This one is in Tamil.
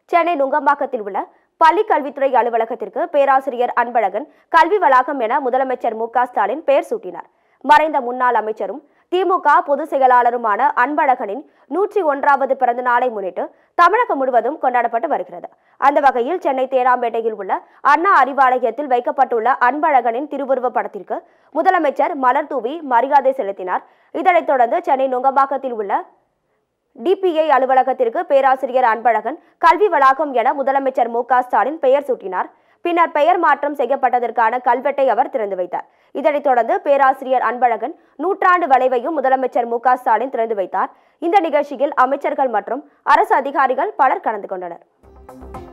சென்னை நுங்கம்பாக்கத்தில் உள்ள பள்ளி கல்வித்துறை அலுவலகத்திற்கு பேராசிரியர் அன்பழகன் கல்வி வளாகம் என முதலமைச்சர் மு க ஸ்டாலின் பெயர் சூட்டினார் மறைந்த முன்னாள் அமைச்சரும் திமுக பொதுச் செயலாளருமான அன்பழகனின் நூற்றி ஒன்றாவது பிறந்த நாளை முன்னிட்டு தமிழகம் முழுவதும் கொண்டாடப்பட்டு வருகிறது அந்த வகையில் சென்னை தேனாம்பேட்டையில் உள்ள அண்ணா அறிவாலயத்தில் வைக்கப்பட்டுள்ள அன்பழகனின் திருவுருவ படத்திற்கு முதலமைச்சர் மலர் தூவி மரியாதை செலுத்தினார் இதனைத் தொடர்ந்து சென்னை நுங்கம்பாக்கத்தில் உள்ள டிபிஐ அலுவலகத்திற்கு பேராசிரியர் அன்பழகன் கல்வி வளாகம் என முதலமைச்சர் மு க ஸ்டாலின் பெயர் சூட்டினார் பின்னர் பெயர் மாற்றம் செய்யப்பட்டதற்கான கல்வெட்டை அவர் திறந்து வைத்தார் இதனைத் தொடர்ந்து பேராசிரியர் அன்பழகன் நூற்றாண்டு வளைவையும் முதலமைச்சர் மு க ஸ்டாலின் திறந்து வைத்தார் இந்த நிகழ்ச்சியில் அமைச்சர்கள் மற்றும் அரசு அதிகாரிகள் பலர் கலந்து கொண்டனர்